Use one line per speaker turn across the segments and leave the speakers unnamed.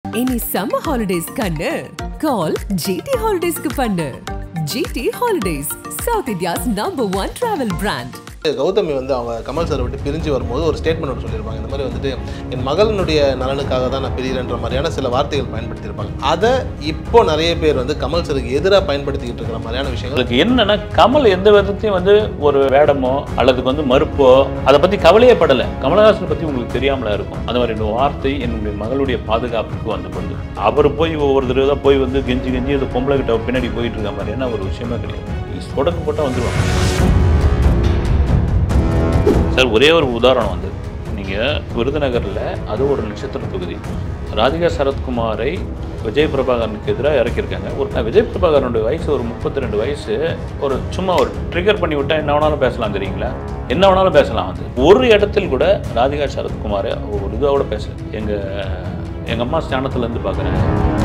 இனி summer holidays கண்ணு கால் GT ஹாலிடேஸ்க்கு பண்ணு GT holidays South India's number one travel brand
Gautami வந்து அவங்க கமல் சார் விட்டு பிரிஞ்சு வரும்போது ஒரு ஸ்டேட்மெண்ட் ஒன்று சொல்லியிருப்பாங்க இந்த மாதிரி வந்துட்டு என் மகளினுடைய நலனுக்காக தான் நான் பிரியறேன்ற மாதிரியான சில வார்த்தைகள் பயன்படுத்தியிருப்பாங்க அதை இப்போ நிறைய பேர் வந்து கமல் சாருக்கு எதிராக பயன்படுத்திக்கிட்டு இருக்கிற மாதிரியான விஷயங்கள்
உங்களுக்கு என்னன்னா கமல் எந்த விதத்தையும் வந்து ஒரு வேடமோ அல்லது வந்து மறுப்போ அதை பத்தி கவலையே படல கமலஹாசனை பத்தி உங்களுக்கு தெரியாமலா இருக்கும் அந்த மாதிரி ஒரு வார்த்தை என்னுடைய மகளுடைய பாதுகாப்புக்கு வந்து படுது அவர் போய் ஒவ்வொரு தடவை தான் போய் வந்து கெஞ்சி கெஞ்சி அந்த பொம்பளை கிட்ட பின்னாடி போயிட்டு இருக்க மாதிரியான ஒரு விஷயமே கிடையாது சொடக்கு போட்டால் வந்துருவாங்க சார் ஒரே ஒரு உதாரணம் வந்து நீங்கள் விருதுநகரில் அது ஒரு நட்சத்திர தொகுதி ராதிகா சரத்குமாரை விஜய் பிரபாகரனுக்கு எதிராக இறக்கியிருக்காங்க ஒரு விஜய் பிரபாகரனுடைய வயசு ஒரு முப்பத்தி ரெண்டு வயசு ஒரு சும்மா ஒரு ட்ரிகர் பண்ணி விட்டா என்ன வேணாலும் பேசலாம் தெரியுங்களா என்ன வேணாலும் பேசலாம் வந்து ஒரு இடத்தில் கூட ராதிகா சரத்குமாரை ஒரு இதோட பேசல எங்கள் எங்கள் அம்மா ஸ்தானத்துலேருந்து பார்க்குறேன்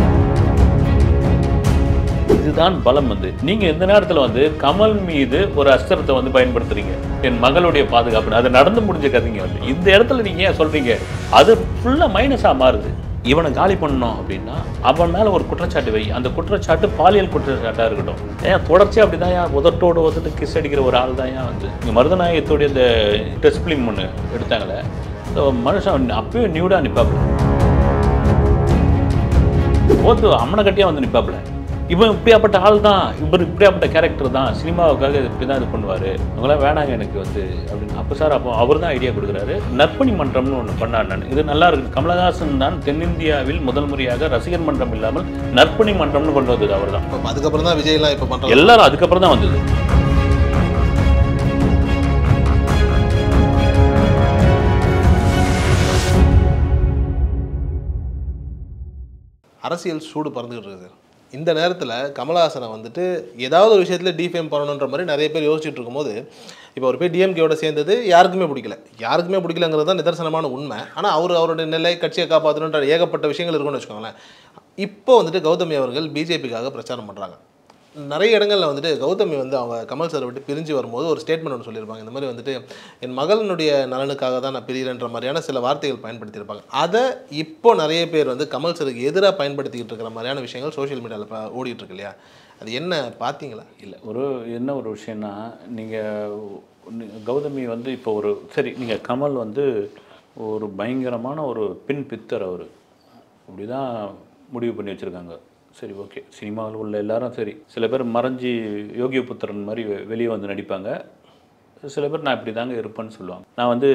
இதுதான் பலம் வந்து நீங்க எந்த நேரத்துல வந்து கமல் மீது ஒரு அஸ்திரத்தை வந்து பயன்படுத்துறீங்க என் மகளுடைய பாதுகாப்பு அது நடந்து முடிஞ்ச கதைங்க வந்து இந்த இடத்துல நீங்க ஏன் சொல்றீங்க அது ஃபுல்லா மைனஸா மாறுது இவனை காலி பண்ணணும் அப்படின்னா அவன் மேல ஒரு குற்றச்சாட்டு வை அந்த குற்றச்சாட்டு பாலியல் குற்றச்சாட்டா இருக்கட்டும் ஏன் தொடர்ச்சியா அப்படிதான் ஏன் உதட்டோடு உதட்டு கிஸ் அடிக்கிற ஒரு ஆள் தான் ஏன் வந்து இங்க மருதநாயகத்துடைய இந்த டெஸ்ட் ஃபிலிம் ஒன்று எடுத்தாங்களே இந்த மனுஷன் அப்பயும் நியூடா நிப்பாப்புல போத்து அம்மனை கட்டியா வந்து நிப்பாப்புல இவன் இப்படியாப்பட்ட ஆள் தான் இவர் இப்படியாப்பட்ட கேரக்டர் தான் சினிமாவுக்காக இப்படி தான் இது பண்ணுவார் அவங்களாம் வேணாங்க எனக்கு வந்து அப்படின்னு அப்போ சார் அப்போ அவர் தான் ஐடியா கொடுக்குறாரு நற்பணி மன்றம்னு ஒன்று பண்ணார் நான் இது நல்லா இருக்கு கமலஹாசன் தான் தென்னிந்தியாவில் முதல் முறையாக ரசிகர் மன்றம் இல்லாமல் நற்பணி மன்றம்னு கொண்டு வந்தது அவர் தான்
இப்போ அதுக்கப்புறம் தான் விஜய்லாம் இப்போ பண்ணுறாங்க
எல்லாரும் அதுக்கப்புறம் தான் வந்தது
அரசியல் சூடு பறந்துகிட்டு இருக்குது இந்த நேரத்தில் கமலஹாசனை வந்துட்டு ஏதாவது ஒரு விஷயத்தில் டிஃபேம் பண்ணணுன்ற மாதிரி நிறைய பேர் யோசிச்சுட்டு இருக்கும்போது இப்போ அவர் போய் டிஎம்கேயோட சேர்ந்தது யாருக்குமே பிடிக்கல யாருக்குமே பிடிக்கலங்கிறது தான் நிதர்சனமான உண்மை ஆனால் அவர் அவருடைய நிலை கட்சியை காப்பாற்றணுன்ற ஏகப்பட்ட விஷயங்கள் இருக்குன்னு வச்சுக்கோங்களேன் இப்போ வந்துட்டு கௌதமி அவர்கள் பிஜேபிக்காக பிரச்சாரம் பண்ணுறாங்க நிறைய இடங்களில் வந்துட்டு கௌதமி வந்து அவங்க கமல் சாரை விட்டு பிரிஞ்சு வரும்போது ஒரு ஸ்டேட்மெண்ட் ஒன்று சொல்லியிருப்பாங்க இந்த மாதிரி வந்துட்டு என் மகளினுடைய நலனுக்காக தான் நான் பிரியறேன்ற மாதிரியான சில வார்த்தைகள் பயன்படுத்தியிருப்பாங்க அதை இப்போ நிறைய பேர் வந்து கமல் சாருக்கு எதிராக பயன்படுத்திக்கிட்டு இருக்கிற மாதிரியான விஷயங்கள் சோஷியல் மீடியாவில் இப்போ ஓடிட்டு இருக்கு இல்லையா அது என்ன பார்த்தீங்களா
இல்லை ஒரு என்ன ஒரு விஷயம்னா நீங்கள் கௌதமி வந்து இப்போ ஒரு சரி நீங்கள் கமல் வந்து ஒரு பயங்கரமான ஒரு பின் பித்தர் அவர் அப்படி தான் முடிவு பண்ணி வச்சுருக்காங்க சரி ஓகே சினிமாவில் உள்ள எல்லாரும் சரி சில பேர் மறைஞ்சி யோகிய புத்திரன் மாதிரி வெ- வெளியே வந்து நடிப்பாங்க சில பேர் நான் இப்படி தாங்க இருப்பேன்னு சொல்லுவாங்க நான் வந்து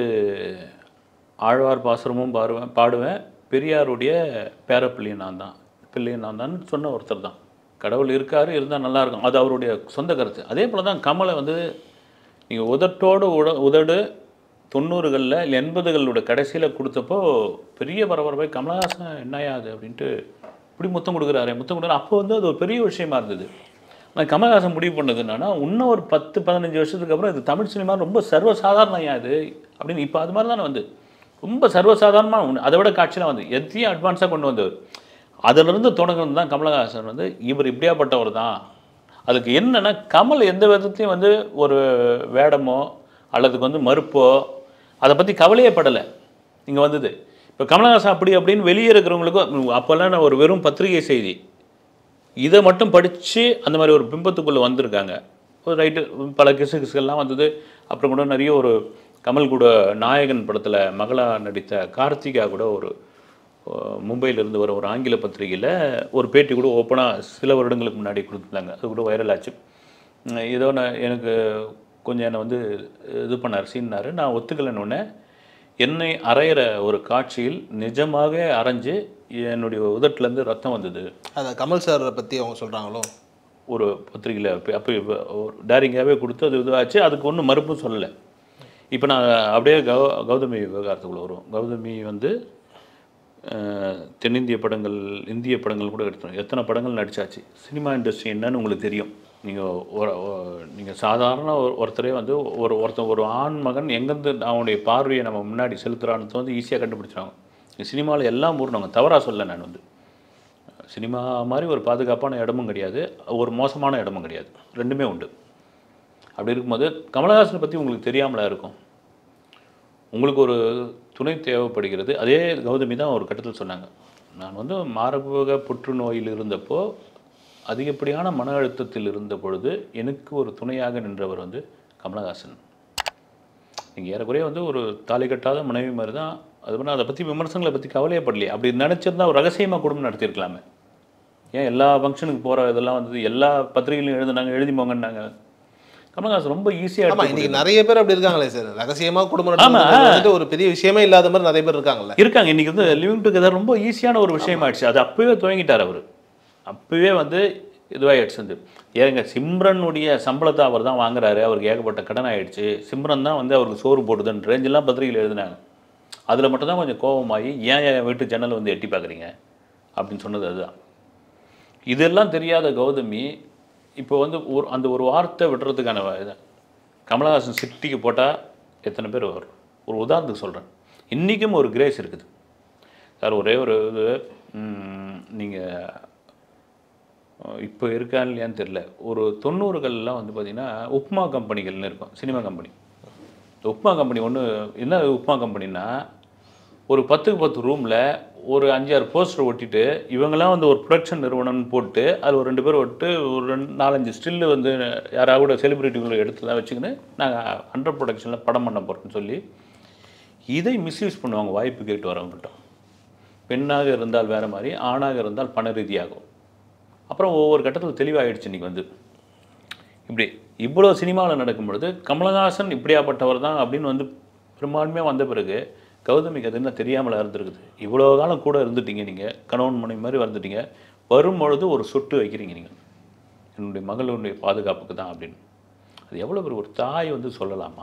ஆழ்வார் பாசுரமும் பாடுவேன் பாடுவேன் பெரியாருடைய பேரப்பிள்ளையும் நான் தான் பிள்ளையும் நான் தான் சொன்ன ஒருத்தர் தான் கடவுள் இருக்காரு இருந்தால் நல்லா இருக்கும் அது அவருடைய சொந்த கருத்து அதே போல் தான் கமலை வந்து நீங்கள் உதட்டோடு உட உதடு தொண்ணூறுகளில் இல்லை எண்பதுகளோட கடைசியில் கொடுத்தப்போ பெரிய பரபரப்பை கமலஹாசன் என்னையா அது அப்படின்ட்டு இப்படி முத்தம் கொடுக்குறாரு முத்தம் கொடுக்குறாரு அப்போ வந்து அது ஒரு பெரிய விஷயமா இருந்தது ஆனால் கமலஹாசன் முடிவு பண்ணது என்னன்னா இன்னும் ஒரு பத்து பதினஞ்சு வருஷத்துக்கு அப்புறம் இது தமிழ் சினிமா ரொம்ப சர்வசாதாரணம் இது அப்படின்னு இப்போ அது மாதிரி தானே வந்து ரொம்ப சர்வசாதாரணமாக ஒன்று அதை விட காட்சிலாம் வந்து எத்தையும் அட்வான்ஸாக கொண்டு வந்தவர் அதிலிருந்து தொடங்குறது தான் கமலஹாசன் வந்து இவர் இப்படியாப்பட்டவர் தான் அதுக்கு என்னன்னா கமல் எந்த விதத்தையும் வந்து ஒரு வேடமோ அல்லதுக்கு வந்து மறுப்போ அதை பற்றி கவலையே படலை இங்கே வந்தது இப்போ கமலஹாசன் அப்படி அப்படின்னு வெளியே இருக்கிறவங்களுக்கும் அப்போல்லாம் நான் ஒரு வெறும் பத்திரிகை செய்தி இதை மட்டும் படித்து அந்த மாதிரி ஒரு பிம்பத்துக்குள்ளே வந்திருக்காங்க ஒரு ரைட்டு பல கிசு கிசுகள்லாம் வந்தது அப்புறம் கூட நிறைய ஒரு கமல் கூட நாயகன் படத்தில் மகளா நடித்த கார்த்திகா கூட ஒரு அஹ், மும்பையிலிருந்து வர ஒரு ஆங்கில பத்திரிகையில் ஒரு பேட்டி கூட ஓப்பனாக சில வருடங்களுக்கு முன்னாடி கொடுத்துருந்தாங்க அது கூட வைரல் ஆச்சு உம், ஏதோ நான் எனக்கு கொஞ்சம் என்னை வந்து இது பண்ணார் சீன்னார் நான் ஒத்துக்கலைன்னு உடனே என்னை அரையிற ஒரு காட்சியில் நிஜமாக அரைஞ்சு என்னுடைய உதட்டிலேருந்து ரத்தம் வந்தது
அதை கமல் சாரை பற்றி அவங்க சொல்கிறாங்களோ
ஒரு பத்திரிகையில் அப்போ அப்போ ஒரு டேரிங்காகவே கொடுத்து அது இதுவாச்சு அதுக்கு ஒன்றும் மறுப்பும் சொல்லலை இப்போ நான் அப்படியே கௌ கௌதமி விவகாரத்துக்குள்ள வரும் கௌதமி வந்து அஹ், தென்னிந்திய படங்கள் இந்திய படங்கள் கூட எடுத்தோம் எத்தனை படங்கள் நடிச்சாச்சு சினிமா இண்டஸ்ட்ரி என்னன்னு உங்களுக்கு தெரியும் நீங்கள் ஒரு நீங்கள் சாதாரண ஒரு ஒருத்தரே வந்து ஒரு ஒருத்தன் ஒரு ஆண் மகன் எங்கேருந்து அவனுடைய பார்வையை நம்ம முன்னாடி செலுத்துறான்னு வந்து ஈஸியாக கண்டுபிடிச்சிருவாங்க சினிமாவில் எல்லாம் ஊர்னவங்க தவறாக சொல்ல நான் வந்து சினிமா மாதிரி ஒரு பாதுகாப்பான இடமும் கிடையாது ஒரு மோசமான இடமும் கிடையாது ரெண்டுமே உண்டு அப்படி இருக்கும்போது கமலஹாசனை பற்றி உங்களுக்கு தெரியாமலா இருக்கும் உங்களுக்கு ஒரு துணை தேவைப்படுகிறது அதே கௌதமி தான் ஒரு கட்டத்தில் சொன்னாங்க நான் வந்து மார்பக புற்றுநோயில் இருந்தப்போ அதிகப்படியான மன அழுத்தத்தில் இருந்த பொழுது எனக்கு ஒரு துணையாக நின்றவர் வந்து கமலஹாசன் நீங்கள் ஏறக்குறைய வந்து ஒரு தாலி கட்டாத மனைவி மாதிரி தான் அது பண்ண அதை பற்றி விமர்சனங்களை பற்றி கவலையப்படலையே அப்படி நினச்சிருந்தா ஒரு ரகசியமாக குடும்பம் நடத்தியிருக்கலாமே ஏன் எல்லா ஃபங்க்ஷனுக்கு போகிற இதெல்லாம் வந்து எல்லா பத்திரிகையிலும் எழுதுனாங்க எழுதி போங்கன்னாங்க கமலஹாசன் ரொம்ப
ஆமா
ஈஸியாக
இன்னைக்கு நிறைய பேர் அப்படி இருக்காங்களே சார் ரகசியமா குடும்பம்
ஆமா.
நடத்துறது வந்துட்டு ஒரு பெரிய விஷயமே இல்லாத மாதிரி நிறைய பேர் இருக்காங்கல்ல
இருக்காங்க இன்னைக்கு வந்து லிவிங் டுகெதர் ரொம்ப ஈஸியான ஒரு விஷயம் ஆயிடுச்சு அது அப்பவே துவங்கிட்டார் அவர் அப்பவே வந்து இதுவாகிடுச்சு வந்து ஏங்க சிம்ரனுடைய சம்பளத்தை அவர் தான் வாங்குறாரு அவருக்கு ஏகப்பட்ட கடன் ஆயிடுச்சு சிம்ரன் தான் வந்து அவருக்கு சோறு போடுதுன்னு ரேஞ்செல்லாம் பத்திரிகையில் எழுதினாங்க அதில் மட்டும்தான் கொஞ்சம் கோபமாகி ஏன் என் வீட்டு ஜன்னல் வந்து எட்டி பார்க்குறீங்க அப்படின்னு சொன்னது அதுதான் இதெல்லாம் தெரியாத கௌதமி இப்போ வந்து ஒரு அந்த ஒரு வார்த்தை விடுறதுக்கான வ- இது கமலஹாசன் சிட்டிக்கு போட்டால் எத்தனை பேர் வரும் ஒரு உதாரணத்துக்கு சொல்கிறேன் இன்றைக்கும் ஒரு கிரேஸ் இருக்குது சார் ஒரே ஒரு இது நீங்கள் இப்போ இருக்கா இல்லையான்னு தெரில ஒரு தொண்ணூறுகள்லாம் வந்து பார்த்திங்கன்னா உப்மா கம்பெனிகள்னு இருக்கும் சினிமா கம்பெனி இந்த உப்மா கம்பெனி ஒன்று என்ன உப்மா கம்பெனின்னா ஒரு பத்துக்கு பத்து ரூமில் ஒரு அஞ்சாறு போஸ்டர் ஒட்டிட்டு இவங்கெல்லாம் வந்து ஒரு ப்ரொடக்ஷன் நிறுவனம்னு போட்டு அதில் ஒரு ரெண்டு பேர் விட்டு ஒரு ரெண்டு நாலஞ்சு ஸ்டில்லு வந்து யாராவது செலிபிரிட்டிகளை எடுத்துலாம் வச்சுக்கின்னு நாங்கள் அண்டர் ப்ரொடக்ஷனில் படம் பண்ண போகிறோம்னு சொல்லி இதை மிஸ்யூஸ் பண்ணுவாங்க வாய்ப்பு கேட்டு வரவங்ககிட்ட பெண்ணாக இருந்தால் வேறு மாதிரி ஆணாக இருந்தால் பண ரீதியாகும் அப்புறம் ஒவ்வொரு கட்டத்தில் தெளிவாயிடுச்சு இன்றைக்கி வந்து இப்படி இவ்வளோ சினிமாவில் நடக்கும் பொழுது கமலஹாசன் இப்படியாப்பட்டவர் தான் அப்படின்னு வந்து பெரும்பான்மையாக வந்த பிறகு கௌதமிக்கு அது என்ன தெரியாமல் இருந்திருக்குது இவ்வளோ காலம் கூட இருந்துட்டீங்க நீங்கள் கணவன் மனைவி மாதிரி வந்துட்டீங்க வரும்பொழுது ஒரு சொட்டு வைக்கிறீங்க நீங்கள் என்னுடைய மகளுடைய பாதுகாப்புக்கு தான் அப்படின்னு அது எவ்வளோ பேர் ஒரு தாய் வந்து சொல்லலாமா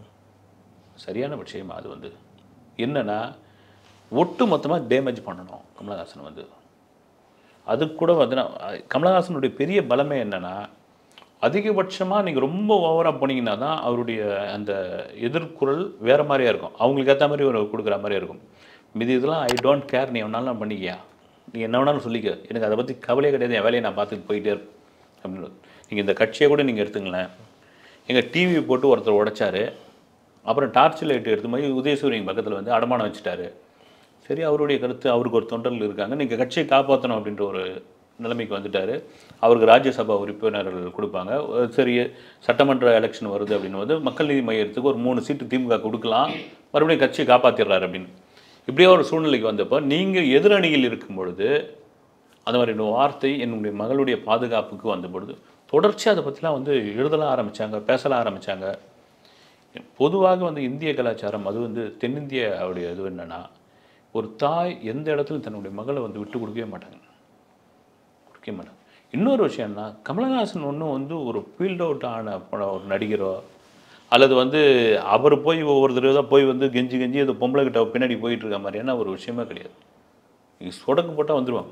சரியான விஷயமா அது வந்து என்னன்னா ஒட்டு மொத்தமாக டேமேஜ் பண்ணணும் கமலஹாசன் வந்து அதுக்கு கூட வந்து நான் கமலஹாசனுடைய பெரிய பலமே என்னன்னா அதிகபட்சமாக நீங்கள் ரொம்ப ஓவராக போனீங்கன்னா தான் அவருடைய அந்த எதிர்குரல் வேறு மாதிரியா இருக்கும் அவங்களுக்கு ஏற்ற மாதிரி ஒரு கொடுக்குற மாதிரியா இருக்கும் மீதி இதெல்லாம் ஐ டோன்ட் கேர் நீ வேணாலும் நான் பண்ணிக்கியா நீ என்ன வேணாலும் சொல்லிக்க எனக்கு அதை பற்றி கவலையே கிடையாது என் வேலையை நான் பார்த்துட்டு போயிட்டே இருப்பேன் அப்படின்னு நீங்கள் இந்த கட்சியை கூட நீங்கள் எடுத்துங்களேன் எங்கள் டிவி போட்டு ஒருத்தர் உடைச்சாரு அப்புறம் டார்ச் லைட் எடுத்து போய் உதயசூரியன் பக்கத்தில் வந்து அடமானம் வச்சுட்டாரு சரி அவருடைய கருத்து அவருக்கு ஒரு தொண்டர்கள் இருக்காங்க நீங்கள் கட்சியை காப்பாற்றணும் அப்படின்ற ஒரு நிலைமைக்கு வந்துட்டார் அவருக்கு ராஜ்யசபா உறுப்பினர்கள் கொடுப்பாங்க அஹ் சரி சட்டமன்ற எலெக்ஷன் வருது அப்படின்னு வந்து மக்கள் நீதி மையத்துக்கு ஒரு மூணு சீட்டு திமுக கொடுக்கலாம் மறுபடியும் கட்சியை காப்பாற்றிடுறாரு அப்படின்னு இப்படியே ஒரு சூழ்நிலைக்கு வந்தப்போ நீங்கள் எதிரணியில் இருக்கும் பொழுது அந்த மாதிரி ஒரு வார்த்தை என்னுடைய மகளுடைய பாதுகாப்புக்கு வந்த பொழுது தொடர்ச்சியாக அதை பற்றிலாம் வந்து எழுதலாம் ஆரம்பித்தாங்க பேசலாம் ஆரம்பித்தாங்க பொதுவாக வந்து இந்திய கலாச்சாரம் அது வந்து தென்னிந்தியாவுடைய இது என்னன்னா ஒரு தாய் எந்த இடத்துலையும் தன்னுடைய மகளை வந்து விட்டு கொடுக்கவே மாட்டாங்க கொடுக்கவே மாட்டாங்க இன்னொரு விஷயம்னா கமலஹாசன் ஒன்றும் வந்து ஒரு ஃபீல்ட் அவுட் ஆன படம் ஒரு நடிகரோ அல்லது வந்து அவர் போய் ஒவ்வொரு தடவை தான் போய் வந்து கெஞ்சி கெஞ்சி அந்த பொம்பளை கிட்ட பின்னாடி போயிட்டு இருக்க மாதிரியான ஒரு விஷயமே கிடையாது நீங்கள் சொடக்கு போட்டால் வந்துடுவாங்க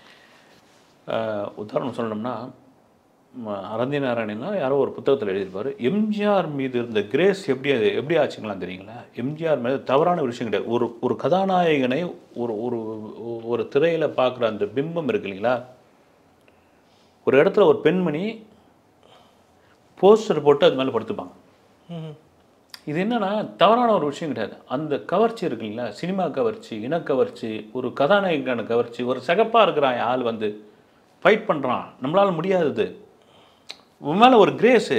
ஆஹ் உதாரணம் சொல்லணும்னா ம- அரந்தி நாராயணனா யாரோ ஒரு புத்தகத்தில் எழுதியிருப்பார் எம்ஜிஆர் மீது இருந்த கிரேஸ் எப்படி அது எப்படி ஆச்சுங்களா தெரியுங்களா எம்ஜிஆர் மேலே தவறான ஒரு விஷயம் கிடையாது ஒரு ஒரு கதாநாயகனை ஒரு ஒரு ஒரு திரையில் பார்க்குற அந்த பிம்பம் இருக்கு இல்லைங்களா ஒரு இடத்துல ஒரு பெண்மணி போஸ்டர் போட்டு அது மேலே படுத்துப்பாங்க இது என்னன்னா தவறான ஒரு விஷயம் கிடையாது அந்த கவர்ச்சி இருக்கு இல்லைங்களா சினிமா கவர்ச்சி இனக்கவர்ச்சி ஒரு கதாநாயகனான கவர்ச்சி ஒரு சகப்பாக இருக்கிறான் ஆள் வந்து ஃபைட் பண்ணுறான் நம்மளால் முடியாதது உன் மேலே ஒரு கிரேஸு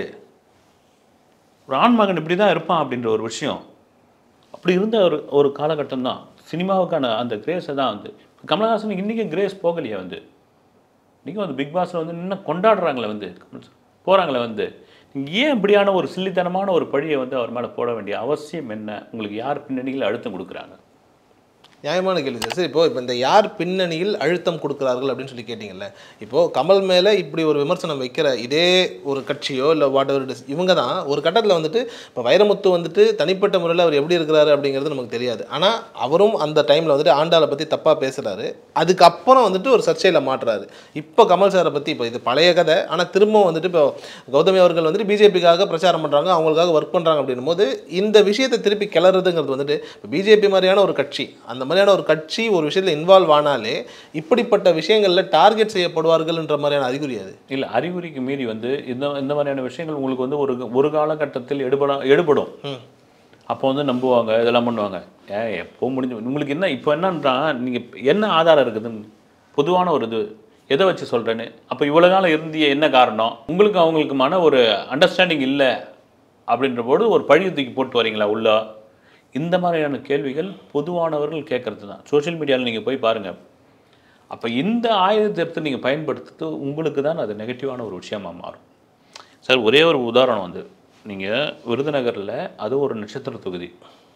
ஒரு ஆண்மகன் இப்படி தான் இருப்பான் அப்படின்ற ஒரு விஷயம் அப்படி இருந்த ஒரு ஒரு காலகட்டம் தான் சினிமாவுக்கான அந்த கிரேஸை தான் வந்து கமலஹாசனுக்கு இன்றைக்கும் கிரேஸ் போகலையே வந்து இன்றைக்கும் வந்து பிக் பாஸில் வந்து இன்னும் கொண்டாடுறாங்களே வந்து போகிறாங்களே வந்து நீங்க ஏன் இப்படியான ஒரு சில்லித்தனமான ஒரு பழியை வந்து அவர் மேலே போட வேண்டிய அவசியம் என்ன உங்களுக்கு யார் பின்னணியில் அழுத்தம் கொடுக்குறாங்க
நியாயமான கேள்வி சார் சரி இப்போ இப்போ இந்த யார் பின்னணியில் அழுத்தம் கொடுக்குறார்கள் அப்படின்னு சொல்லி கேட்டிங்கல்ல இப்போ கமல் மேலே இப்படி ஒரு விமர்சனம் வைக்கிற இதே ஒரு கட்சியோ இல்லை வாட் எவர் இஸ் இவங்க தான் ஒரு கட்டத்தில் வந்துட்டு இப்போ வைரமுத்து வந்துட்டு தனிப்பட்ட முறையில் அவர் எப்படி இருக்கிறாரு அப்படிங்கிறது நமக்கு தெரியாது ஆனால் அவரும் அந்த டைமில் வந்துட்டு ஆண்டாளை பற்றி தப்பாக பேசுகிறாரு அதுக்கப்புறம் வந்துட்டு ஒரு சர்ச்சையில் மாட்டுறாரு இப்போ கமல் சாரை பற்றி இப்போ இது பழைய கதை ஆனால் திரும்பவும் வந்துட்டு இப்போ கௌதமி அவர்கள் வந்துட்டு பிஜேபிக்காக பிரச்சாரம் பண்ணுறாங்க அவங்களுக்காக ஒர்க் பண்ணுறாங்க அப்படின்னும் போது இந்த விஷயத்தை திருப்பி கிளறதுங்கிறது வந்துட்டு இப்போ பிஜேபி மாதிரியான ஒரு கட்சி அந்த மாதிரியான ஒரு கட்சி ஒரு விஷயத்தில் இன்வால்வ் ஆனாலே இப்படிப்பட்ட விஷயங்களில் டார்கெட் செய்யப்படுவார்கள்ன்ற மாதிரியான அறிகுறி அது
இல்லை அறிகுறிக்கு மீறி வந்து இந்த இந்த மாதிரியான விஷயங்கள் உங்களுக்கு வந்து ஒரு ஒரு காலகட்டத்தில் எடுபட எடுபடும் அப்போ வந்து நம்புவாங்க இதெல்லாம் பண்ணுவாங்க ஏ எப்போ முடிஞ்சு உங்களுக்கு என்ன இப்போ என்னன்றா நீங்கள் என்ன ஆதாரம் இருக்குதுன்னு பொதுவான ஒரு இது எதை வச்சு சொல்கிறேன்னு அப்போ இவ்வளோ காலம் இருந்திய என்ன காரணம் உங்களுக்கு அவங்களுக்குமான ஒரு அண்டர்ஸ்டாண்டிங் இல்லை அப்படின்ற போது ஒரு பழி தூக்கி போட்டு வரீங்களா உள்ள இந்த மாதிரியான கேள்விகள் பொதுவானவர்கள் கேட்கறது தான் சோஷியல் மீடியாவில் நீங்கள் போய் பாருங்கள் அப்போ இந்த ஆயுதத்தை எடுத்து நீங்கள் பயன்படுத்துறது உங்களுக்கு தான் அது நெகட்டிவான ஒரு விஷயமா மாறும் சார் ஒரே ஒரு உதாரணம் வந்து நீங்கள் விருதுநகரில் அது ஒரு நட்சத்திர தொகுதி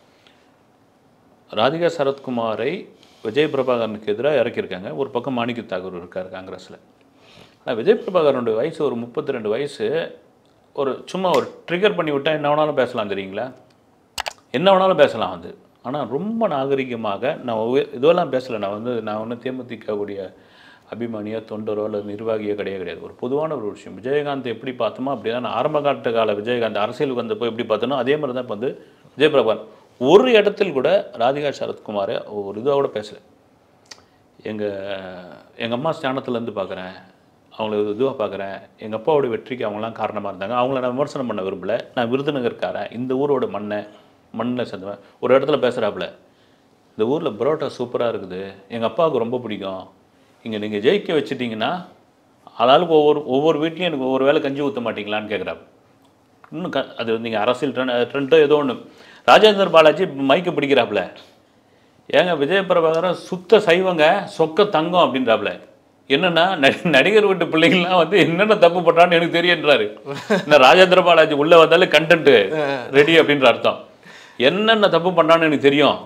ராதிகா சரத்குமாரை விஜய் பிரபாகரனுக்கு எதிராக இறக்கியிருக்காங்க ஒரு பக்கம் மாணிக்க தாகூர் இருக்கார் காங்கிரஸில் ஆனால் விஜய் பிரபாகரனுடைய வயசு ஒரு முப்பத்தி ரெண்டு வயசு ஒரு சும்மா ஒரு ட்ரிகர் பண்ணி விட்டால் என்ன வேணாலும் பேசலாம் தெரியுங்களா என்ன வேணாலும் பேசலாம் வந்து ஆனால் ரொம்ப நாகரிகமாக நான் ஒவ்வொரு- இதெல்லாம் பேசலை நான் வந்து நான் ஒன்றும் தேமுதிகவுடைய அபிமானியோ தொண்டரோ அல்லது நிர்வாகியோ கிடையாது கிடையாது ஒரு பொதுவான ஒரு விஷயம் விஜயகாந்த் எப்படி பார்த்தோமோ அப்படி தான் நான் ஆரம்ப காட்ட கால விஜயகாந்த் அரசியலுக்கு வந்தப்போ எப்படி பார்த்தனோ அதே மாதிரி தான் இப்போ வந்து விஜயபிரபான் ஒரு இடத்தில் கூட ராதிகா சரத்குமாரை ஒரு இதாக கூட பேசலை எங்கள் எங்கள் அம்மா ஸ்தானத்துலேருந்து பார்க்குறேன் அவங்கள இதுவாக பார்க்குறேன் எங்கள் அப்பாவோட வெற்றிக்கு அவங்களாம் காரணமாக இருந்தாங்க அவங்கள நான் விமர்சனம் பண்ண விரும்பல நான் விருதுநகர்காரன் இந்த ஊரோட மண்ணை மண்ணில் சேர்ந்தவன் ஒரு இடத்துல பேசுகிறாப்புல இந்த ஊரில் பரோட்டா சூப்பராக இருக்குது எங்கள் அப்பாவுக்கு ரொம்ப பிடிக்கும் இங்கே நீங்கள் ஜெயிக்க வச்சிட்டிங்கன்னா ஆளாளுக்கு ஒவ்வொரு ஒவ்வொரு வீட்லேயும் எனக்கு ஒவ்வொரு வேளை கஞ்சி ஊற்ற மாட்டீங்களான்னு கேட்குறாப்பு இன்னும் க அது நீங்கள் அரசியல் ட்ரெண்ட் ட்ரெண்டோ ஏதோ ஒன்று ராஜேந்தர் பாலாஜி மைக்கை பிடிக்கிறாப்புல ஏங்க விஜய பிரபாகரன் சுத்த சைவங்க சொக்க தங்கம் அப்படின்றாப்புல என்னன்னா நடி- நடிகர் வீட்டு பிள்ளைங்களாம் வந்து என்னென்ன தப்பு பண்றான்னு எனக்கு தெரியுன்றாரு இந்த ராஜேந்திர பாலாஜி உள்ள வந்தாலே கண்டென்ட் ரெடி அப்படின்ற அர்த்தம் என்னென்ன தப்பு பண்றான்னு எனக்கு தெரியும்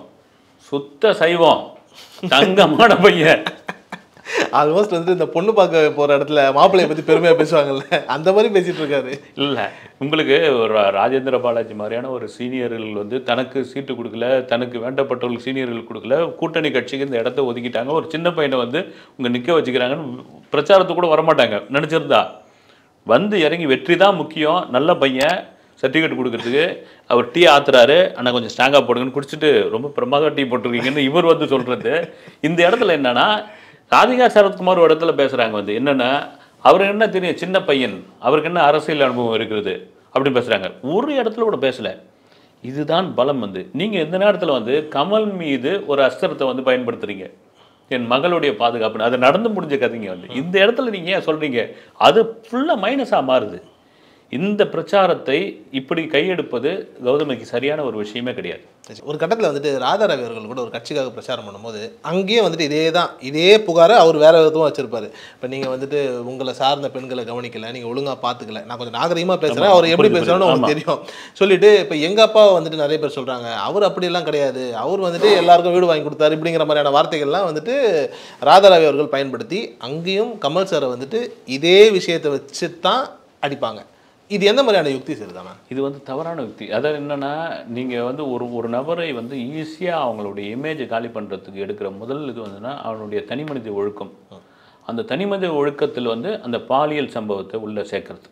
சுத்த சைவம் தங்கமான பையன்
ஆல்மோஸ்ட் வந்து இந்த பொண்ணு பார்க்க போற இடத்துல மாப்பிள்ளைய பத்தி பெருமையா பேசுவாங்கல்ல அந்த மாதிரி பேசிட்டு இருக்காரு
இல்லை உங்களுக்கு ஒரு ரா- ராஜேந்திர பாலாஜி மாதிரியான ஒரு சீனியர்கள் வந்து தனக்கு சீட்டு கொடுக்கல தனக்கு வேண்டப்பட்டவர்களுக்கு சீனியர்கள் கொடுக்கல கூட்டணி கட்சிக்கு இந்த இடத்த ஒதுக்கிட்டாங்க ஒரு சின்ன பையனை வந்து உங்க நிற்க வச்சுக்கிறாங்கன்னு பிரச்சாரத்துக்கு கூட வரமாட்டாங்க நினச்சிருந்தா வந்து இறங்கி வெற்றி தான் முக்கியம் நல்ல பையன் சர்டிஃபிகேட் கொடுக்கறதுக்கு அவர் டீ ஆத்துறாரு ஆனால் கொஞ்சம் ஸ்ட்ராங்காக போடுங்கன்னு குடிச்சிட்டு ரொம்ப பிரமாதா டீ போட்டிருக்கீங்கன்னு இவர் வந்து சொல்கிறது இந்த இடத்துல என்னன்னா ராதிகா சரத்குமார் ஒரு இடத்துல பேசுகிறாங்க வந்து என்னென்னா அவருக்கு என்ன தெரியும் சின்ன பையன் அவருக்கு என்ன அரசியல் அனுபவம் இருக்கிறது அப்படின்னு பேசுகிறாங்க ஒரு இடத்துல கூட பேசலை இதுதான் பலம் வந்து நீங்கள் எந்த நேரத்தில் வந்து கமல் மீது ஒரு அஸ்திரத்தை வந்து பயன்படுத்துறீங்க என் மகளுடைய பாதுகாப்புன்னு அது நடந்து முடிஞ்ச கதைங்க வந்து இந்த இடத்துல நீங்கள் ஏன் சொல்கிறீங்க அது ஃபுல்லாக மைனஸாக மாறுது இந்த பிரச்சாரத்தை இப்படி கையெடுப்பது கௌதமிக்கு சரியான ஒரு விஷயமே கிடையாது
ஒரு கட்டத்தில் வந்துட்டு ராதாரவி அவர்கள் கூட ஒரு கட்சிக்காக பிரச்சாரம் பண்ணும்போது அங்கேயே வந்துட்டு இதே தான் இதே புகாரை அவர் வேற விதமாக வச்சிருப்பாரு இப்போ நீங்கள் வந்துட்டு உங்களை சார்ந்த பெண்களை கவனிக்கல நீங்கள் ஒழுங்காக பார்த்துக்கல நான் கொஞ்சம் நாகரிகமாக பேசுகிறேன்
ஆமா,
அவர் எப்படி
புரியுது,
பேசுறான்னு
புரியுது.
உங்களுக்கு தெரியும் சொல்லிட்டு இப்போ எங்கள் அப்பாவை வந்துட்டு நிறைய பேர் சொல்கிறாங்க அவர் அப்படியெல்லாம் கிடையாது அவர் வந்துட்டு எல்லாருக்கும் வீடு வாங்கி கொடுத்தாரு இப்படிங்கிற மாதிரியான வார்த்தைகள்லாம் வந்துட்டு ராதாரவி அவர்கள் பயன்படுத்தி அங்கேயும் கமல் சாரை வந்துட்டு இதே விஷயத்தை வச்சு தான் அடிப்பாங்க இது எந்த மாதிரியான யுக்தி சரிதானா
இது வந்து தவறான யுக்தி அதாவது என்னன்னா நீங்கள் வந்து ஒரு ஒரு நபரை வந்து ஈஸியாக அவங்களுடைய இமேஜை காலி பண்ணுறதுக்கு எடுக்கிற முதல் இது வந்துன்னா அவனுடைய தனிமனித ஒழுக்கம் அந்த தனிமனித ஒழுக்கத்தில் வந்து அந்த பாலியல் சம்பவத்தை உள்ளே சேர்க்கறது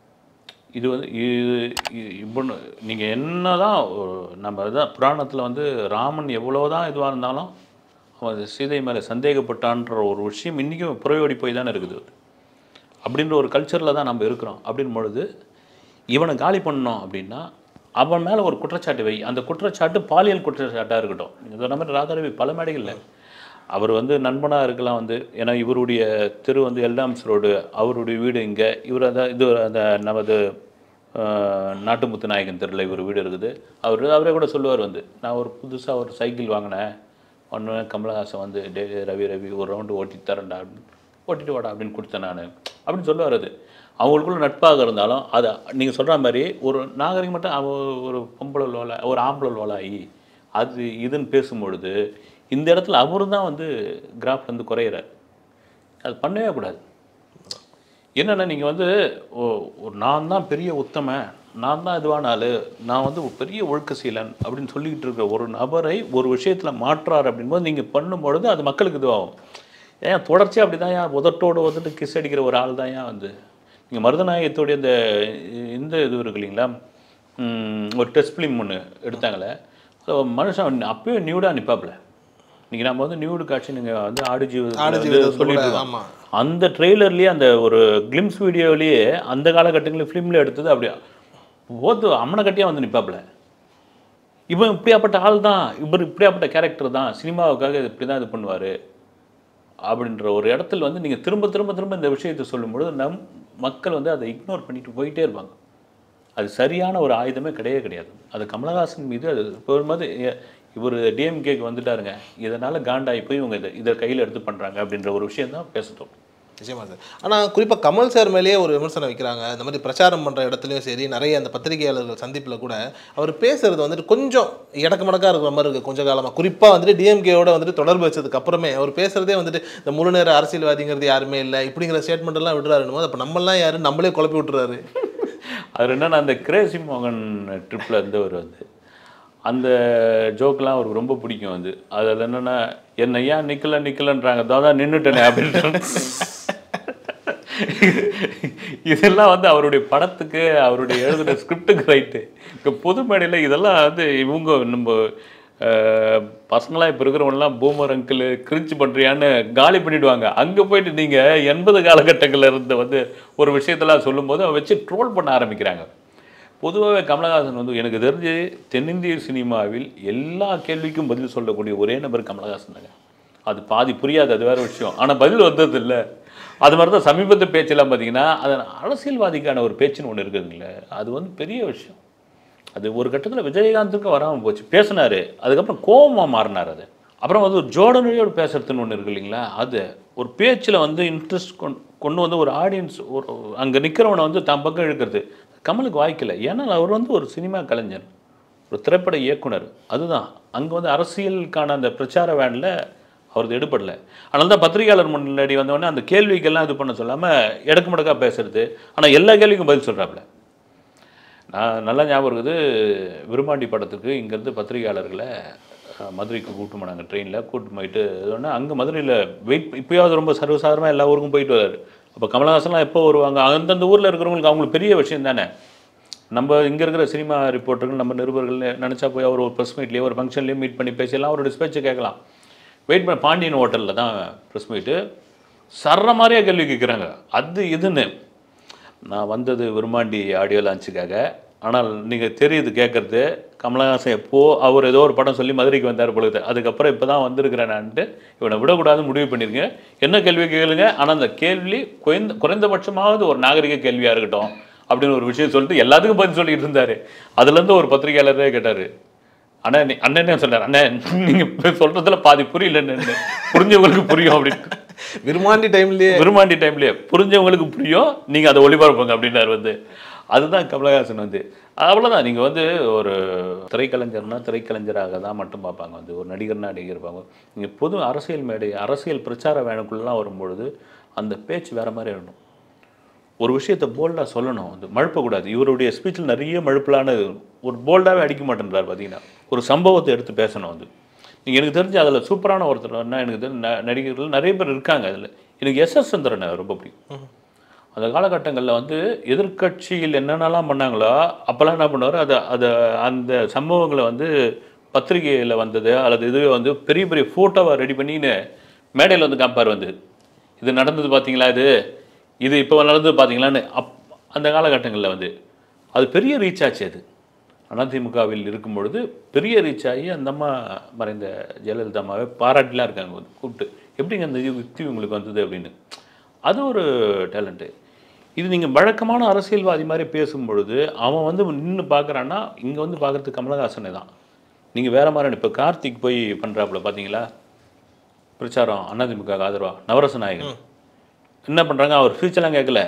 இது வந்து இது இது- இப்போ நீங்கள் என்ன தான் நம்ம தான் புராணத்தில் வந்து ராமன் எவ்வளோ தான் இதுவாக இருந்தாலும் அவன் சீதை மேலே சந்தேகப்பட்டான்ற ஒரு விஷயம் இன்றைக்கும் புறயோடி போய் தானே இருக்குது அப்படின்ற ஒரு கல்ச்சரில் தான் நம்ம இருக்கிறோம் அப்படின் பொழுது இவனை காலி பண்ணோம் அப்படின்னா அவன் மேலே ஒரு குற்றச்சாட்டு வை அந்த குற்றச்சாட்டு பாலியல் குற்றச்சாட்டாக இருக்கட்டும் நீங்கள் சொன்ன மாதிரி ராதாரவி பல மேடைகளில் அவர் வந்து நண்பனாக இருக்கலாம் வந்து ஏன்னா இவருடைய தெரு வந்து எல்டாம்ஸ் ரோடு அவருடைய வீடு இங்கே இவர் அந்த இது அந்த நமது ஆஹ், நாட்டுமுத்து நாயகன் தெருவில் இவர் வீடு இருக்குது அவர் அவரே கூட சொல்லுவார் வந்து நான் ஒரு புதுசாக ஒரு சைக்கிள் வாங்கினேன் ஒன்று கமலஹாசன் வந்து டே ரவி ரவி ஒரு ரவுண்டு ஓட்டி தரேன்டா அப்படின்னு ஓட்டிட்டு வாடா அப்படின்னு கொடுத்தேன் நான் அப்படின்னு சொல்லுவார் அது அவங்களுக்குள்ள நட்பாக இருந்தாலும் அதை நீங்கள் சொல்கிற மாதிரி ஒரு நாகரிகம் மட்டும் அவ ஒரு பொம்பளை லோலா ஒரு ஆம்பளை லோலாயி அது இதுன்னு பேசும்பொழுது இந்த இடத்துல அவரு தான் வந்து கிராஃப் வந்து குறையிறார் அது பண்ணவே கூடாது என்னென்னா நீங்கள் வந்து ஓ- ஒரு நான் தான் பெரிய உத்தமன் நான் தான் இதுவான ஆளு நான் வந்து ஒரு பெரிய ஒழுக்கசீலன் அப்படின்னு சொல்லிக்கிட்டு இருக்கிற ஒரு நபரை ஒரு விஷயத்தில் மாற்றார் அப்படின்போது நீங்கள் பண்ணும்பொழுது அது மக்களுக்கு இதுவாகும் ஏன் தொடர்ச்சியாக அப்படி தான் ஏன் உதட்டோடு உதட்டு கிஸ் அடிக்கிற ஒரு ஆள் தான் ஏன் வந்து நீங்கள் மருதநாயகத்துடைய இந்த இந்த இது இருக்கு இல்லைங்களா ம், ஒரு டெஸ்ட் ஃபிலிம் ஒன்று எடுத்தாங்களே அது மனுஷன் அப்பயும் நியூடாக நிற்பாப்புல நீங்கள் நம்ம வந்து நியூடு காட்சி நீங்கள் வந்து ஆடு
ஆடு
ஜீவிதத்தில்
ஜீவிதத்துல
சொல்லிட்டு
கூட,
இருக்கோம்
ஆமா.
அந்த ட்ரெய்லர்லேயே அந்த ஒரு கிளிம்ஸ் வீடியோலேயே அந்த காலகட்டங்களில் ஃபிலிமில் எடுத்தது அப்படியே போத்து அம்மனை கட்டியாக வந்து நிற்பாப்புல இவன் இப்படியாப்பட்ட ஆள் தான் இவர் இப்படியாப்பட்ட கேரக்டர் தான் சினிமாவுக்காக இப்படி தான் இது பண்ணுவார் அப்படின்ற ஒரு இடத்துல வந்து நீங்கள் திரும்ப திரும்ப திரும்ப இந்த விஷயத்தை சொல்லும்பொழுது நம் மக்கள் வந்து அதை இக்னோர் பண்ணிட்டு போயிட்டே இருப்பாங்க அது சரியான ஒரு ஆயுதமே கிடையவே கிடையாது அது கமலஹாசன் மீது அது போகும்போது இவர் டிஎம்கேக்கு வந்துட்டாருங்க இதனால் காண்டாகி போய் இவங்க இதை இதை கையில் எடுத்து பண்ணுறாங்க அப்படின்ற ஒரு விஷயம் தான் பேச தோணும்
நிச்சயமா சார் ஆனால் குறிப்பாக கமல் சார் மேலேயே ஒரு விமர்சனம் வைக்கிறாங்க இந்த மாதிரி பிரச்சாரம் பண்ணுற இடத்துலையும் சரி நிறைய அந்த பத்திரிகையாளர்கள் சந்திப்பில் கூட அவர் பேசுறது வந்துட்டு கொஞ்சம் இடக்கு மடக்காக இருக்கிற மாதிரி இருக்குது கொஞ்ச காலமாக குறிப்பாக வந்துட்டு டிஎம்கேவோட வந்துட்டு தொடர்பு வச்சதுக்கு அப்புறமே அவர் பேசுறதே வந்துட்டு இந்த முழு நேர அரசியல்வாதிங்கிறது யாருமே இல்லை இப்படிங்கிற ஸ்டேட்மெண்ட் எல்லாம் விடுறாருன்னு அப்போ நம்மளாம் யாரு நம்மளே குழப்பி விட்டுறாரு
அது என்னன்னா அந்த கிரேசி மோகன் ட்ரிப்பில் இருந்தவர் வந்து அந்த ஜோக்கெலாம் அவருக்கு ரொம்ப பிடிக்கும் அது அதில் என்னென்னா என்ன ஏன் நிற்கல நிற்கலன்றாங்க தான் நின்றுட்டேனே அப்படின்ற இதெல்லாம் வந்து அவருடைய படத்துக்கு அவருடைய எழுதுகிற ஸ்கிரிப்டுக்கு ரைட்டு இப்போ பொது மேடையில் இதெல்லாம் வந்து இவங்க நம்ம அஹ், பசங்களாம் இப்போ இருக்கிறவங்கலாம் பூமர் அங்கிள் கிரிஞ்சு பண்ணுறியான்னு காலி பண்ணிடுவாங்க அங்கே போயிட்டு நீங்கள் எண்பது காலகட்டங்களில் இருந்த வந்து ஒரு விஷயத்தெல்லாம் சொல்லும்போது அவன் வச்சு ட்ரோல் பண்ண ஆரம்பிக்கிறாங்க பொதுவாகவே கமலஹாசன் வந்து எனக்கு தெரிஞ்சு தென்னிந்திய சினிமாவில் எல்லா கேள்விக்கும் பதில் சொல்லக்கூடிய ஒரே நபர் கமலஹாசன் தாங்க அது பாதி புரியாது அது வேற விஷயம் ஆனால் பதில் வந்தது இல்லை அது மாதிரி தான் சமீபத்து பேச்செல்லாம் பார்த்தீங்கன்னா அது அரசியல்வாதிக்கான ஒரு பேச்சுன்னு ஒன்று இருக்குதுங்களே அது வந்து பெரிய விஷயம் அது ஒரு கட்டத்தில் விஜயகாந்துக்கு வராமல் போச்சு பேசினாரு அதுக்கப்புறம் கோபமாக மாறினார் அது அப்புறம் வந்து ஒரு ஜோடனடியோடு பேசுறதுன்னு ஒன்று இருக்கு இல்லைங்களா அது ஒரு பேச்சில் வந்து இன்ட்ரெஸ்ட் கொண்டு கொண்டு வந்து ஒரு ஆடியன்ஸ் ஒரு அங்கே நிற்கிறவனை வந்து தன் பக்கம் இழுக்கிறது கமலுக்கு வாய்க்கல ஏன்னா அவர் வந்து ஒரு சினிமா கலைஞர் ஒரு திரைப்பட இயக்குனர் அதுதான் அங்கே வந்து அரசியலுக்கான அந்த பிரச்சார வேனில் அவரது எடுபடல அதனால தான் பத்திரிகையாளர் முன்னாடி வந்தோடனே அந்த கேள்விக்கெல்லாம் இது பண்ண சொல்லாமல் இடக்கு மடக்கா பேசுறது ஆனால் எல்லா கேள்விக்கும் பதில் சொல்கிறாப்புல நான் நல்லா ஞாபகம் இருக்குது விரும்பாண்டி படத்துக்கு இங்கேருந்து பத்திரிகையாளர்களை அஹ், மதுரைக்கு கூட்டு போனாங்க ட்ரெயினில் கூட்டு போயிட்டு இதோடனே அங்கே மதுரையில் வெயிட் இப்போயாவது ரொம்ப சர்வசாதாரணமாக எல்லா ஊருக்கும் போயிட்டு வராரு அப்போ கமலஹாசன்லாம் எப்போ வருவாங்க அந்தந்த ஊரில் இருக்கிறவங்களுக்கு அவங்களுக்கு பெரிய விஷயம் தானே நம்ம இங்கே இருக்கிற சினிமா ரிப்போர்ட்டர்கள் நம்ம நிருபர்கள் நினச்சா போய் அவர் ஒரு ப்ரெஸ் மீட்லேயோ ஒரு ஃபங்க்ஷன்லேயோ மீட் பண்ணி பேசலாம் அவரோட ஸ்பீச்சை கேட்கலாம் வெயிட் பண்ண பாண்டியன் ஹோட்டலில் தான் ப்ரெஸ் மீட்டு சர்ற மாதிரியா கேள்வி கேட்குறாங்க அது இதுன்னு நான் வந்தது விரும்மாண்டி ஆடியோ லான்ச்சுக்காக ஆனால் நீங்கள் தெரியுது கேட்குறது கமலஹாசன் எப்போ அவர் ஏதோ ஒரு படம் சொல்லி மதுரைக்கு வந்தார் பொழுது அதுக்கப்புறம் இப்போ தான் வந்திருக்கிறேன் நான்ட்டு இவனை விடக்கூடாதுன்னு முடிவு பண்ணியிருக்கேன் என்ன கேள்வி கேளுங்க ஆனால் அந்த கேள்வி குறைந்த குறைந்தபட்சமாவது ஒரு நாகரிக கேள்வியாக இருக்கட்டும் அப்படின்னு ஒரு விஷயம் சொல்லிட்டு எல்லாத்துக்கும் பதில் சொல்லிட்டு இருந்தார் அதுலேருந்து ஒரு பத்திரிகையாளரே கேட்டார் அண்ணா நீ அண்ணனே சொன்னார் அண்ணன் நீங்கள் சொல்கிறதுல பாதி புரியலன்னு புரிஞ்சவங்களுக்கு புரியும் அப்படின்னு
விரும்மாண்டி டைம்லயே
விரும்மாண்டி டைம்லயே புரிஞ்சவங்களுக்கு புரியும் நீங்கள் அதை ஒளிபரப்புங்க அப்படின்னாரு வந்து அதுதான் கமலஹாசன் வந்து அவ்வளோதான் நீங்கள் வந்து ஒரு திரைக்கலைஞர்னா திரைக்கலைஞராக தான் மட்டும் பார்ப்பாங்க வந்து ஒரு நடிகர்னா நடிகர் இருப்பாங்க நீங்கள் பொது அரசியல் மேடை அரசியல் பிரச்சார வேணுக்குள்ளலாம் வரும்பொழுது அந்த பேச்சு வேற மாதிரி இருக்கணும் ஒரு விஷயத்தை போல்டாக சொல்லணும் வந்து மழுப்பக்கூடாது இவருடைய ஸ்பீச்சில் நிறைய மழுப்பலான ஒரு போல்டாகவே அடிக்க மாட்டேன்றார் பார்த்தீங்கன்னா ஒரு சம்பவத்தை எடுத்து பேசணும் வந்து நீங்கள் எனக்கு தெரிஞ்சு அதில் சூப்பரான ஒருத்தர் என்ன எனக்கு தெரிஞ்ச ந- நடிகர்கள் நிறைய பேர் இருக்காங்க அதில் எனக்கு எஸ் எஸ் சந்திரனை ரொம்ப பிடிக்கும் அந்த காலகட்டங்களில் வந்து எதிர்க்கட்சியில் என்னென்னலாம் பண்ணாங்களோ அப்போல்லாம் என்ன பண்ணுவார் அதை அதை அந்த சம்பவங்களை வந்து பத்திரிகையில் வந்தது அல்லது இதுவே வந்து பெரிய பெரிய ஃபோட்டோவை ரெடி பண்ணின்னு மேடையில் வந்து காமிப்பார் வந்து இது நடந்தது பார்த்தீங்களா இது இது இப்போ நடந்தது பார்த்தீங்களான்னு அப் அந்த காலகட்டங்களில் வந்து அது பெரிய ரீச் ஆச்சு அது அதிமுகவில் இருக்கும் பொழுது பெரிய ரீச் ஆகி அந்த அம்மா மறைந்த ஜெயலலிதா அம்மாவை பாராட்டிலாம் இருக்காங்க வந்து கூப்பிட்டு எப்படிங்க அந்த யுக்தி உங்களுக்கு வந்தது அப்படின்னு அது ஒரு டேலண்ட்டு இது நீங்கள் வழக்கமான அரசியல்வாதி மாதிரி பேசும் பொழுது அவன் வந்து நின்று பார்க்குறான்னா இங்கே வந்து பார்க்குறது கமலஹாசனை தான் நீங்கள் வேற மாதிரி இப்போ கார்த்திக் போய் பண்ணுறாப்புல பார்த்தீங்களா பிரச்சாரம் அதிமுக ஆதரவா நவரச நாயகன் என்ன பண்ணுறாங்க அவர் ஃபியூச்சர்லாம் கேட்கல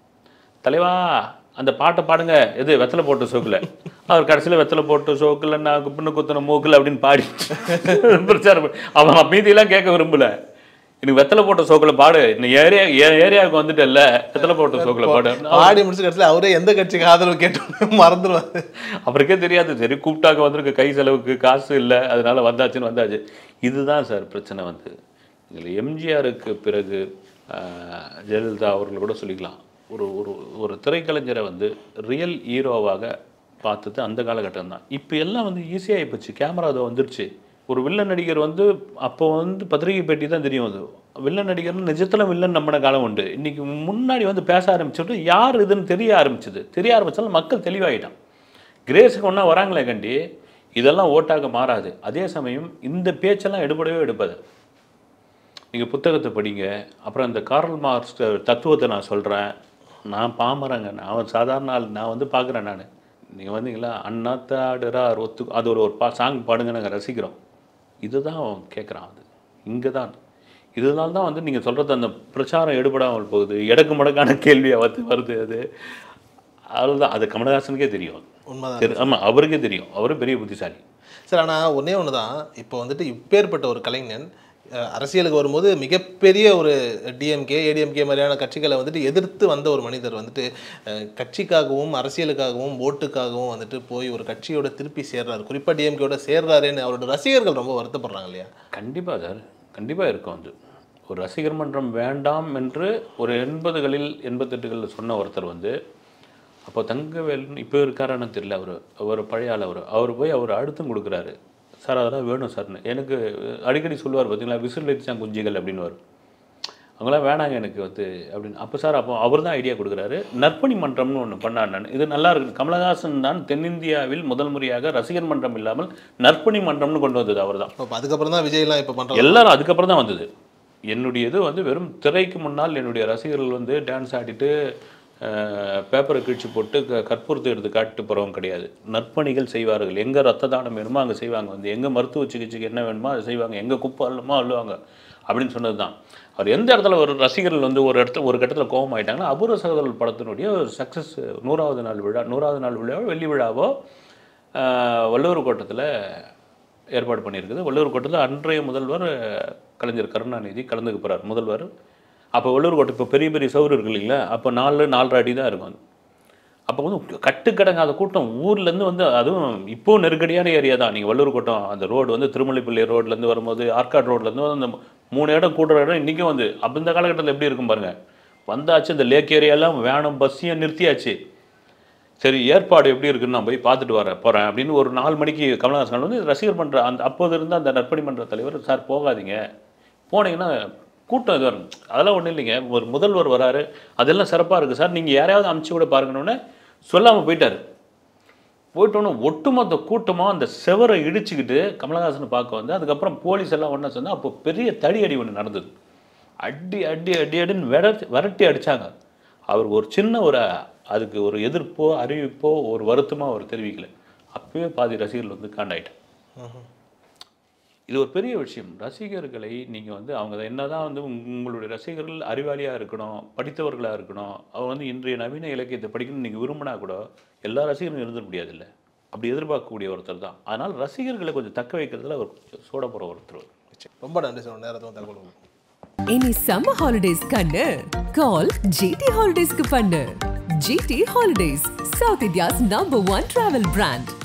தலைவா அந்த பாட்டை பாடுங்க எது வெத்தலை போட்ட சோக்கில் அவர் கடைசியில் வெத்தலை போட்ட சோக்கில் நான் பின்னு குத்துன மூக்கில் அப்படின்னு பாடி பிரச்சாரம் பண்ணி- அவன் மீதியெல்லாம் கேட்க விரும்பல எனக்கு வெத்தலை போட்ட சோக்கில் பாடு இந்த ஏரியா என் ஏரியாவுக்கு வந்துட்டல்ல வெத்தலை போட்ட சோக்கில் பாடு
ஆடி முடிச்ச கடைசியில் அவரே எந்த கட்சிக்கு ஆதரவு கேட்டோன்னு மறந்துடுவாரு
அவருக்கே தெரியாது சரி கூப்பிட்டாக்க வந்திருக்கு கை செலவுக்கு காசு இல்லை அதனால வந்தாச்சுன்னு வந்தாச்சு இதுதான் சார் பிரச்சனை வந்து இதில் எம்ஜிஆருக்கு பிறகு ஆஹ், ஜெயலலிதா அவர்கள் கூட சொல்லிக்கலாம் ஒரு ஒரு ஒரு திரைக்கலைஞரை வந்து ரியல் ஹீரோவாக பார்த்தது அந்த காலகட்டம் தான் இப்போ எல்லாம் வந்து ஈஸியாக போச்சு கேமரா அதை வந்துருச்சு ஒரு வில்லன் நடிகர் வந்து அப்போ வந்து பத்திரிகை பேட்டி தான் தெரியும் அது வில்லன் நடிகர்னு நிஜத்தில் வில்லன் நம்பின காலம் உண்டு இன்னைக்கு முன்னாடி வந்து பேச ஆரம்பிச்சுட்டு யார் இதுன்னு தெரிய ஆரம்பிச்சது தெரிய ஆரம்பிச்சாலும் மக்கள் தெளிவாயிட்டான் கிரேஸுக்கு ஒன்றா வராங்களே கண்டி இதெல்லாம் ஓட்டாக மாறாது அதே சமயம் இந்த பேச்செல்லாம் எடுபடவே எடுப்பது நீங்கள் புத்தகத்தை படிங்க அப்புறம் இந்த கார்ல் மார்க்ஸ் தத்துவத்தை நான் சொல்கிறேன் நான் பாமரங்க நான் சாதாரண ஆள் நான் வந்து பார்க்குறேன் நான் நீங்கள் வந்தீங்களா அண்ணா தாடுறார் ஒத்து அது ஒரு ஒரு பா சாங் பாடுங்க நாங்கள் ரசிக்கிறோம் இதுதான் அவன் கேட்குறான் அது இங்கே தான் இதனால தான் வந்து நீங்கள் சொல்கிறது அந்த பிரச்சாரம் எடுபடாமல் போகுது எடக்கு மடக்கான கேள்வியாக வந்து வருது அது அதுதான் அது கமலஹாசனுக்கே தெரியும்
உண்மைதான்
சரி ஆமாம் அவருக்கே தெரியும் அவரும் பெரிய புத்திசாலி
சார் ஆனால் ஒன்றே ஒன்று தான் இப்போ வந்துட்டு இப்பேற்பட்ட ஒரு கலைஞன் அஹ், அரசியலுக்கு வரும்போது மிகப்பெரிய ஒரு டிஎம்கே ஏடிஎம்கே மாதிரியான கட்சிகளை வந்துட்டு எதிர்த்து வந்த ஒரு மனிதர் வந்துட்டு அஹ், கட்சிக்காகவும் அரசியலுக்காகவும் ஓட்டுக்காகவும் வந்துட்டு போய் ஒரு கட்சியோட திருப்பி சேர்றாரு குறிப்பாக டிஎம்கேயோட சேர்றாருன்னு அவரோட ரசிகர்கள் ரொம்ப வருத்தப்படுறாங்க இல்லையா
கண்டிப்பாக சார் கண்டிப்பாக இருக்கும் அது ஒரு ரசிகர் மன்றம் வேண்டாம் என்று ஒரு எண்பதுகளில் எண்பத்தெட்டுகளில் சொன்ன ஒருத்தர் வந்து அப்போ தங்கவேல்னு இப்போ இருக்காரான்னு தெரியல அவர் அவர் பழைய ஆள் அவர் அவர் போய் அவர் அழுத்தம் கொடுக்குறாரு சார் அதெல்லாம் வேணும் சார்னு எனக்கு அடிக்கடி சொல்லுவார் பார்த்தீங்களா விசில் அடிச்சான் குஞ்சுகள் அப்படின்னு வரும் அவங்களாம் வேணாங்க எனக்கு வந்து அப்படின்னு அப்போ சார் அப்போ அவர் தான் ஐடியா கொடுக்குறாரு நற்பணி மன்றம்னு ஒன்று பண்ணார் நான் இது நல்லா இருக்கு கமலஹாசன் தான் தென்னிந்தியாவில் முதல் முறையாக ரசிகர் மன்றம் இல்லாமல் நற்பணி மன்றம்னு கொண்டு வந்தது அவர் தான்
இப்போ அதுக்கப்புறம் தான் விஜய்லாம் இப்போ பண்ணுறாங்க
எல்லாரும் அதுக்கப்புறம் தான் வந்தது என்னுடைய இது வந்து வெறும் திரைக்கு முன்னால் என்னுடைய ரசிகர்கள் வந்து டான்ஸ் ஆடிட்டு பேப்பரை கிழிச்சு போட்டு க- கற்பூரத்தை எடுத்து காட்டிட்டு போகிறவங்க கிடையாது நற்பணிகள் செய்வார்கள் எங்கே ரத்த தானம் வேணுமோ அங்கே செய்வாங்க வந்து எங்கே மருத்துவ சிகிச்சைக்கு என்ன வேணுமோ அதை செய்வாங்க எங்கே குப்பை அள்ளுமோ அள்ளுவாங்க அப்படின்னு சொன்னது தான் அவர் எந்த இடத்துல ஒரு ரசிகர்கள் வந்து ஒரு இடத்துல ஒரு கட்டத்தில் கோபம் ஆயிட்டாங்கன்னா அபூர்வ சகோதரர்கள் படத்தினுடைய சக்ஸஸ் நூறாவது நாள் விழா நூறாவது நாள் விழாவோ வெள்ளி விழாவோ ஆஹ், வள்ளுவர் கோட்டத்தில் ஏற்பாடு பண்ணியிருக்குது வள்ளுவர் கோட்டத்தில் அன்றைய முதல்வர் கலைஞர் கருணாநிதி கலந்துக்க போகிறார் முதல்வர் அப்போ வள்ளுவர் கோட்டை இப்போ பெரிய பெரிய சவுறு இருக்கு இல்லைங்களா அப்போ நாலு நாலரை அடி தான் இருக்கும் அது அப்போ வந்து கட்டுக்கடங்காத கூட்டம் ஊர்லேருந்து வந்து அதுவும் இப்போ நெருக்கடியான ஏரியா தான் நீங்கள் வள்ளூர் கோட்டம் அந்த ரோடு வந்து திருமலைப்பள்ளி ரோட்லேருந்து வரும்போது ஆர்காட் ரோட்லேருந்து அந்த மூணு இடம் கூடுற இடம் இன்றைக்கும் வந்து அப்போ இந்த காலகட்டத்தில் எப்படி இருக்கும் பாருங்கள் வந்தாச்சு இந்த லேக் ஏரியாலாம் வேணும் பஸ்ஸையும் நிறுத்தியாச்சு சரி ஏற்பாடு எப்படி இருக்குன்னு நான் போய் பார்த்துட்டு வரேன் போகிறேன் அப்படின்னு ஒரு நாலு மணிக்கு கமலஹாசன் வந்து ரசிகர் மன்ற அந்த அப்போது இருந்த அந்த நற்பணி மன்ற தலைவர் சார் போகாதீங்க போனீங்கன்னா கூட்டம் இது வரும் அதெல்லாம் ஒன்றும் இல்லைங்க ஒரு முதல்வர் வராரு அதெல்லாம் சிறப்பாக இருக்குது சார் நீங்கள் யாரையாவது அமுச்சு கூட பாருங்கன்னு சொல்லாமல் போயிட்டார் போயிட்டோன்னு ஒட்டுமொத்த கூட்டமாக அந்த செவரை இடிச்சுக்கிட்டு கமலஹாசனை பார்க்க வந்து அதுக்கப்புறம் போலீஸ் எல்லாம் ஒன்றா சேர்ந்து அப்போ பெரிய தடி அடி ஒன்று நடந்தது அடி அடி அடி அடின்னு விரட்டி விரட்டி அடிச்சாங்க அவர் ஒரு சின்ன ஒரு அதுக்கு ஒரு எதிர்ப்போ அறிவிப்போ ஒரு வருத்தமோ அவர் தெரிவிக்கல அப்பவே பாதி ரசிகர்கள் வந்து காண்டாயிட்டாங்க இது ஒரு பெரிய விஷயம் ரசிகர்களை நீங்கள் வந்து அவங்க என்னதான் வந்து உங்க- உங்களுடைய ரசிகர்கள் அறிவாளியாக இருக்கணும் படித்தவர்களாக இருக்கணும் அவங்க வந்து இன்றைய நவீன இலக்கியத்தை படிக்கணும்னு நீங்கள் விரும்பினா கூட எல்லா ரசிகரும் இருந்துட முடியாதுல்ல அப்படி எதிர்பார்க்கக்கூடிய ஒருத்தர் தான் அதனால் ரசிகர்களை கொஞ்சம் தக்க வைக்கிறதுல அவர் கொஞ்சம் சோட போகிற ஒருத்தர்
ரொம்ப நன்றி சார் நேரத்துக்கு தகவல் கொடுங்க.
இனி சம்மர் ஹாலிடேஸ் கண்ணு கால் ஜிடி ஹாலிடேஸ்க்கு பண்ணு GT holidays South India's number one travel brand